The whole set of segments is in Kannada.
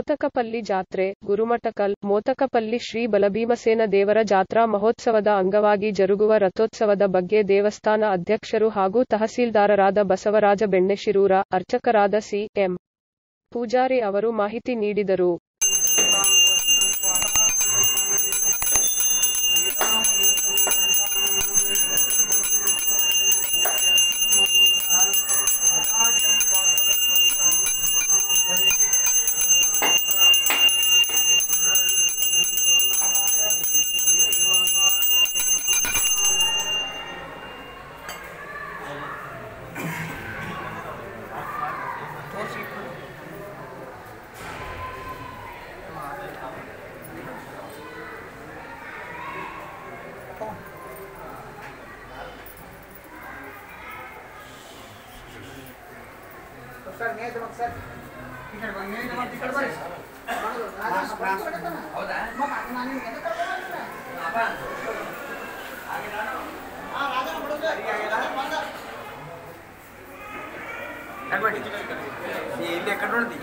ಮೋತಕಪಲ್ಲಿ ಜಾತ್ರೆ ಗುರುಮಠಕಲ್ ಮೋತಕಪಲ್ಲಿ ಶ್ರೀ ಬಲಭೀಮಸೇನ ದೇವರ ಜಾತ್ರಾ ಮಹೋತ್ಸವದ ಅಂಗವಾಗಿ ಜರುಗುವ ರಥೋತ್ಸವದ ಬಗ್ಗೆ ದೇವಸ್ಥಾನ ಅಧ್ಯಕ್ಷರು ಹಾಗೂ ತಹಸೀಲ್ದಾರರಾದ ಬಸವರಾಜ ಬೆಣ್ಣೆಶಿರೂರ ಅರ್ಚಕರಾದ ಸಿ ಎಂ ಪೂಜಾರಿ ಅವರು ಮಾಹಿತಿ ನೀಡಿದರು ಸರ್ ನೇಜ್ ಮತ್ತೆ ಸರ್ ಈ ಕಡೆ ಬನ್ನಿ ನೇಜ್ ಮತ್ತೆ ಈ ಕಡೆ ಬರ್ರಿ ಮಾಡೋದು. ರಾಜೇಶ್ ಬರ್ತಾ ಬಿಡತ್ತಾನ? ಮಮ್ಮ, ನಾನು ನಿಮ್ಗೆ ಎದಕ್ಕೆ ಕರ್ಕೊಂಡು ಬಂದೆ? ಆ, ರಾಜನ ಬಿಡೋದು. ರಾಜನ ಬಂದ. ಇಲ್ಲಿ ಕಟ್ಟೊಳ್ದಿ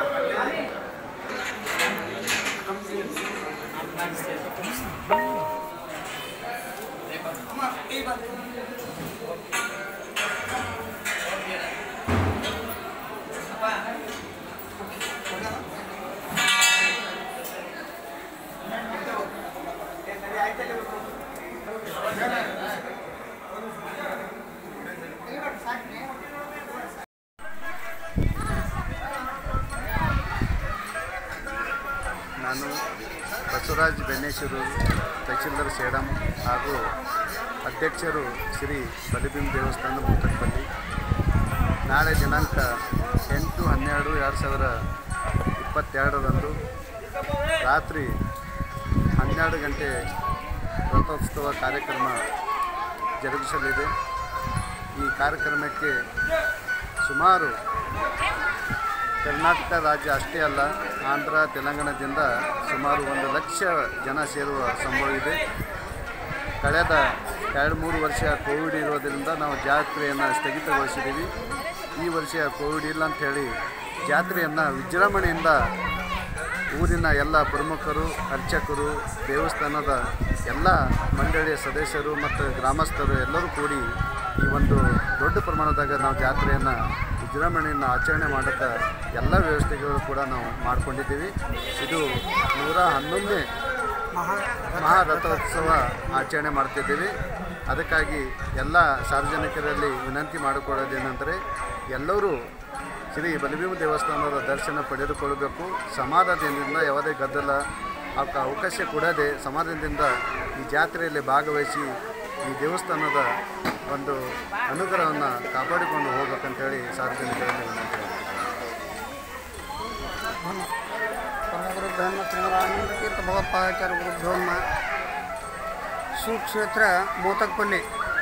ನಾನು ಬಸವರಾಜ್ ಬೆನ್ನೇಶ್ವರು ತಹಶೀಲ್ದಾರ್ ಸೇಡಂ ಹಾಗೂ ಅಧ್ಯಕ್ಷರು ಶ್ರೀ ಬಲಿಭೀಮ್ ದೇವಸ್ಥಾನ ಮುತ್ತಕಪಲ್ಲಿ ನಾಳೆ ದಿನಾಂಕ ಎಂಟು ಹನ್ನೆರಡು ಎರಡು ಸಾವಿರ ಇಪ್ಪತ್ತೆರಡರಂದು ರಾತ್ರಿ ಹನ್ನೆರಡು ಗಂಟೆ ರಥೋತ್ಸವ ಕಾರ್ಯಕ್ರಮ ಜರುಗಿಸಲಿದೆ ಈ ಕಾರ್ಯಕ್ರಮಕ್ಕೆ ಸುಮಾರು ಕರ್ನಾಟಕ ರಾಜ್ಯ ಅಷ್ಟೇ ಅಲ್ಲ ಆಂಧ್ರ ತೆಲಂಗಾಣದಿಂದ ಸುಮಾರು ಒಂದು ಲಕ್ಷ ಜನ ಸೇರುವ ಸಂಭವ ಇದೆ ಕಳೆದ ಎರಡು ಮೂರು ವರ್ಷ ಕೋವಿಡ್ ಇರೋದರಿಂದ ನಾವು ಜಾತ್ರೆಯನ್ನು ಸ್ಥಗಿತಗೊಳಿಸಿದ್ದೀವಿ ಈ ವರ್ಷ ಕೋವಿಡ್ ಇಲ್ಲ ಅಂಥೇಳಿ ಜಾತ್ರೆಯನ್ನು ವಿಜೃಂಭಣೆಯಿಂದ ಊರಿನ ಎಲ್ಲ ಪ್ರಮುಖರು ಅರ್ಚಕರು ದೇವಸ್ಥಾನದ ಎಲ್ಲ ಮಂಡಳಿಯ ಸದಸ್ಯರು ಮತ್ತು ಗ್ರಾಮಸ್ಥರು ಎಲ್ಲರೂ ಕೂಡಿ ಈ ಒಂದು ದೊಡ್ಡ ಪ್ರಮಾಣದಾಗ ನಾವು ಜಾತ್ರೆಯನ್ನು ವಿಜೃಂಭಣೆಯನ್ನು ಆಚರಣೆ ಮಾಡೋಕ್ಕೆ ಎಲ್ಲ ವ್ಯವಸ್ಥೆಗಳು ಕೂಡ ನಾವು ಮಾಡ್ಕೊಂಡಿದ್ದೀವಿ ಇದು ನೂರ ಹನ್ನೊಂದನೇ ಮಹಾರಥೋತ್ಸವ ಆಚರಣೆ ಮಾಡ್ತಿದ್ದೀವಿ ಅದಕ್ಕಾಗಿ ಎಲ್ಲ ಸಾರ್ವಜನಿಕರಲ್ಲಿ ವಿನಂತಿ ಮಾಡಿಕೊಳ್ಳೋದೇನೆಂದರೆ ಎಲ್ಲರೂ ಶ್ರೀ ಬಲಭೀಮ ದೇವಸ್ಥಾನದ ದರ್ಶನ ಪಡೆದುಕೊಳ್ಳಬೇಕು ಸಮಾಧಾನದಿಂದ ಯಾವುದೇ ಗದ್ದಲ ಅವಕ್ಕೆ ಅವಕಾಶ ಕೊಡದೆ ಸಮಾಧಾನದಿಂದ ಈ ಜಾತ್ರೆಯಲ್ಲಿ ಭಾಗವಹಿಸಿ ಈ ದೇವಸ್ಥಾನದ ಒಂದು ಅನುಗ್ರಹವನ್ನು ಕಾಪಾಡಿಕೊಂಡು ಹೋಗ್ಬೇಕಂತೇಳಿ ಸಾರ್ವಜನಿಕರಲ್ಲಿ ವಿನಂತಿ ಮಾಡ್ತೀನಿ ಪರಮಗುರುಭ್ಯೋ ನಮಃ ಶ್ರೀಮದಾನಂದ ತೀರ್ಥ ಭಗವತ್ಪಾದಾಚಾರ್ಯ ಗುರುಭ್ಯೋ ನಮಃ ಸುಕ್ಷೇತ್ರ ಮೋತಕ್ಪಲ್ಲಿ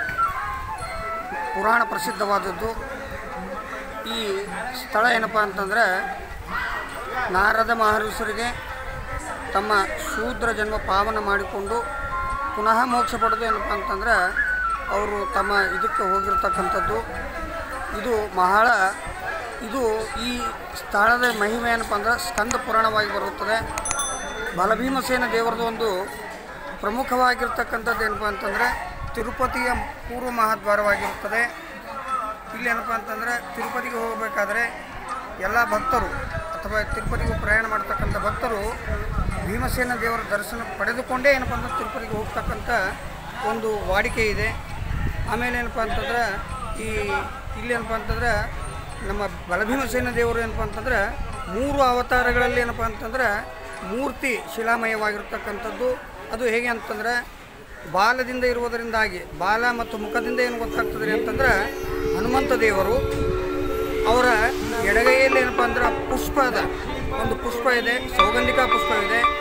ಪುರಾಣ ಪ್ರಸಿದ್ಧವಾದದ್ದು ಈ ಸ್ಥಳ ಏನಪ್ಪ ಅಂತಂದರೆ ನಾರದ ಮಹರ್ಷರಿಗೆ ತಮ್ಮ ಶೂದ್ರ ಜನ್ಮ ಪಾವನ ಮಾಡಿಕೊಂಡು ಪುನಃ ಮೋಕ್ಷ ಪಡೆದು ಏನಪ್ಪ ಅಂತಂದ್ರೆ ಅವರು ತಮ್ಮ ಇದಕ್ಕೆ ಹೋಗಿರ್ತಕ್ಕಂಥದ್ದು ಇದು ಬಹಳ ಇದು ಈ ಸ್ಥಳದ ಮಹಿಮೆ ಏನಪ್ಪ ಅಂದ್ರೆ ಸ್ಕಂದ ಪುರಾಣವಾಗಿ ಬರುತ್ತದೆ ಬಲಭೀಮಸೇನ ದೇವರದು ಒಂದು ಪ್ರಮುಖವಾಗಿರ್ತಕ್ಕಂಥದ್ದು ಏನಪ್ಪ ಅಂತಂದರೆ ತಿರುಪತಿಯ ಪೂರ್ವ ಮಹಾದ್ವಾರವಾಗಿರುತ್ತದೆ ಇಲ್ಲಿ ಏನಪ್ಪ ಅಂತಂದರೆ ತಿರುಪತಿಗೆ ಹೋಗಬೇಕಾದ್ರೆ ಎಲ್ಲ ಭಕ್ತರು ಅಥವಾ ತಿರುಪತಿಗೆ ಪ್ರಯಾಣ ಮಾಡ್ತಕ್ಕಂಥ ಭಕ್ತರು ಭೀಮಸೇನ ದೇವರ ದರ್ಶನ ಪಡೆದುಕೊಂಡೇ ಏನಪ್ಪ ಅಂದ್ರೆ ತಿರುಪತಿಗೆ ಹೋಗ್ತಕ್ಕಂಥ ಒಂದು ವಾಡಿಕೆ ಇದೆ ಆಮೇಲೆ ಏನಪ್ಪ ಅಂತಂದ್ರೆ ಈ ಇಲ್ಲಿ ಏನಪ್ಪ ಅಂತಂದ್ರೆ ನಮ್ಮ ಬಲಭೀಮಸೇನ ದೇವರು ಏನಪ್ಪ ಅಂತಂದ್ರೆ ಮೂರು ಅವತಾರಗಳಲ್ಲಿ ಏನಪ್ಪ ಅಂತಂದ್ರೆ ಮೂರ್ತಿ ಶಿಲಾಮಯವಾಗಿರ್ತಕ್ಕಂಥದ್ದು ಅದು ಹೇಗೆ ಅಂತಂದ್ರೆ ಬಾಲದಿಂದ ಇರುವುದರಿಂದಾಗಿ ಬಾಲ ಮತ್ತು ಮುಖದಿಂದ ಏನು ಗೊತ್ತಾಗ್ತದೆ ಅಂತಂದ್ರೆ ಹನುಮಂತ ದೇವರು ಅವರ ಎಡಗೈಯಲ್ಲಿ ಏನಪ್ಪ ಅಂದ್ರೆ ಪುಷ್ಪ ಅದ ಒಂದು ಪುಷ್ಪ ಇದೆ ಸೌಗಂಧಿಕ ಪುಷ್ಪವಿದೆ